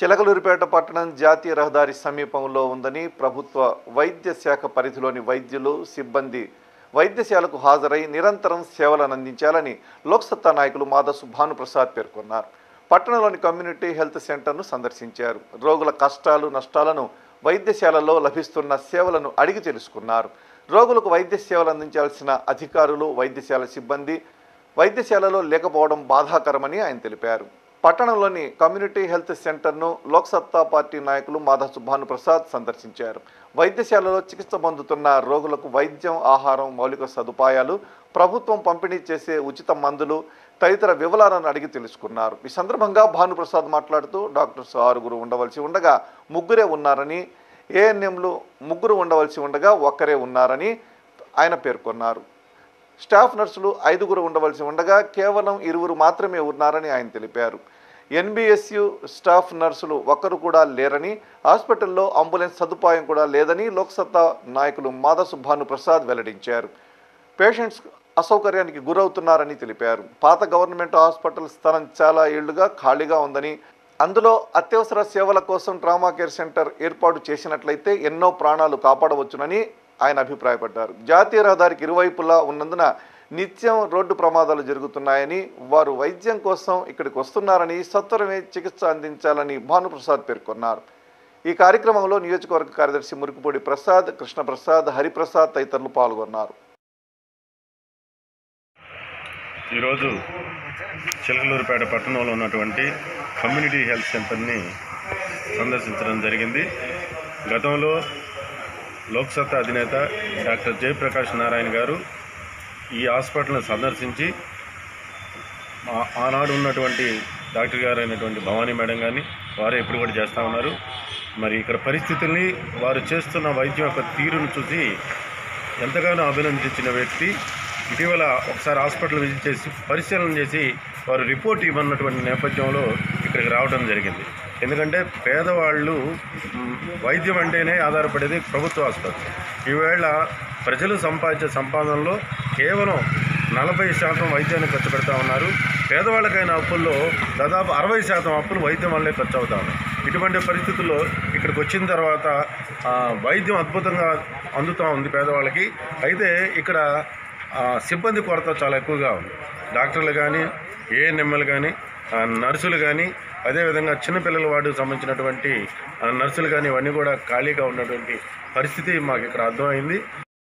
చిలకలూరిపేట పట్టణం జాతీయ రహదారి సమీపంలో ఉందని ప్రభుత్వ వైద్య శాఖ పరిధిలోని వైద్యులు సిబ్బంది వైద్యశాలకు హాజరై నిరంతరం సేవలను అందించాలని లోక్సత్తా నాయకులు మాధసు భానుప్రసాద్ పేర్కొన్నారు పట్టణంలోని కమ్యూనిటీ హెల్త్ సెంటర్ను సందర్శించారు రోగుల కష్టాలు నష్టాలను వైద్యశాలలో లభిస్తున్న సేవలను అడిగి తెలుసుకున్నారు రోగులకు వైద్య సేవలు అందించాల్సిన అధికారులు వైద్యశాల సిబ్బంది వైద్యశాలలో లేకపోవడం బాధాకరమని ఆయన తెలిపారు పట్టణంలోని కమ్యూనిటీ హెల్త్ సెంటర్ను లోక్సత్తా పార్టీ నాయకులు మాధవ్ సుభాను ప్రసాద్ సందర్శించారు వైద్యశాలలో చికిత్స పొందుతున్న రోగులకు వైద్యం ఆహారం మౌలిక సదుపాయాలు ప్రభుత్వం పంపిణీ చేసే ఉచిత మందులు తదితర వివరాలను అడిగి తెలుసుకున్నారు ఈ సందర్భంగా భానుప్రసాద్ మాట్లాడుతూ డాక్టర్స్ ఆరుగురు ఉండవలసి ఉండగా ముగ్గురే ఉన్నారని ఏఎన్ఎంలు ముగ్గురు ఉండవలసి ఉండగా ఒక్కరే ఉన్నారని ఆయన పేర్కొన్నారు స్టాఫ్ నర్సులు ఐదుగురు ఉండవలసి ఉండగా కేవలం ఇరువురు మాత్రమే ఉన్నారని ఆయన తెలిపారు ఎన్బిఎస్యు స్టాఫ్ నర్సులు ఒక్కరు కూడా లేరని హాస్పిటల్లో అంబులెన్స్ సదుపాయం కూడా లేదని లోక్సత్తా నాయకులు మాధసు భాను ప్రసాద్ వెల్లడించారు పేషెంట్స్ అసౌకర్యానికి గురవుతున్నారని తెలిపారు పాత గవర్నమెంట్ హాస్పిటల్ స్థలం చాలా ఏళ్లుగా ఖాళీగా ఉందని అందులో అత్యవసర సేవల కోసం ట్రామా కేర్ సెంటర్ ఏర్పాటు చేసినట్లయితే ఎన్నో ప్రాణాలు కాపాడవచ్చునని ఆయన అభిప్రాయపడ్డారు జాతీయ రహదారికి ఇరువైపులా ఉన్నందున నిత్యం రోడ్డు ప్రమాదాలు జరుగుతున్నాయని వారు వైద్యం కోసం ఇక్కడికి వస్తున్నారని సత్వరమే చికిత్స అందించాలని భానుప్రసాద్ పేర్కొన్నారు ఈ కార్యక్రమంలో నియోజకవర్గ కార్యదర్శి మురికిపూడి ప్రసాద్ కృష్ణప్రసాద్ హరిప్రసాద్ తదితరులు పాల్గొన్నారు ఈరోజు చిలకలూరుపేట పట్టణంలో ఉన్నటువంటి కమ్యూనిటీ హెల్త్ సెంటర్ని సందర్శించడం జరిగింది గతంలో లోక్సత్తా అధినేత డాక్టర్ జయప్రకాష్ నారాయణ గారు ఈ హాస్పిటల్ని సందర్శించి ఆ- ఆనాడు ఉన్నటువంటి డాక్టర్ గారు అయినటువంటి భవానీ మేడం కానీ వారే ఇప్పుడు కూడా చేస్తూ ఉన్నారు మరి ఇక్కడ పరిస్థితుల్ని వారు చేస్తున్న వైద్యం యొక్క తీరును చూసి ఎంతగానో అభినందించిన వ్యక్తి ఇటీవల ఒకసారి హాస్పిటల్ విజిట్ చేసి పరిశీలన చేసి వారు రిపోర్ట్ ఇవ్వన్నటువంటి నేపథ్యంలో ఇక్కడికి రావడం జరిగింది ఎందుకంటే పేదవాళ్ళు మ్, వైద్యం అంటేనే ఆధారపడేది ప్రభుత్వ ఆసుపత్రి ఈవేళ ప్రజలు సంపాదించే సంపాదనలో కేవలం నలభై శాతం వైద్యానికి ఖర్చు పెడతా ఉన్నారు పేదవాళ్ళకైన అప్పుల్లో దాదాపు అరవై శాతం అప్పులు వైద్యం వల్లే ఖర్చు అవుతా ఉన్నాయి ఇటువంటి పరిస్థితుల్లో ఇక్కడికి వచ్చిన తర్వాత ఆ, వైద్యం అద్భుతంగా అందుతూ ఉంది పేదవాళ్ళకి అయితే ఇక్కడ ఆ, సిబ్బంది కొరత చాలా ఎక్కువగా ఉంది డాక్టర్లు కానీ ఏఎన్ఎంఎల్ కానీ ఆ, నర్సులు కానీ అదేవిధంగా చిన్నపిల్లల వార్డుకు సంబంధించినటువంటి ఆ, నర్సులు కానీ ఇవన్నీ కూడా ఖాళీగా ఉన్నటువంటి పరిస్థితి మాకు ఇక్కడ అర్థమైంది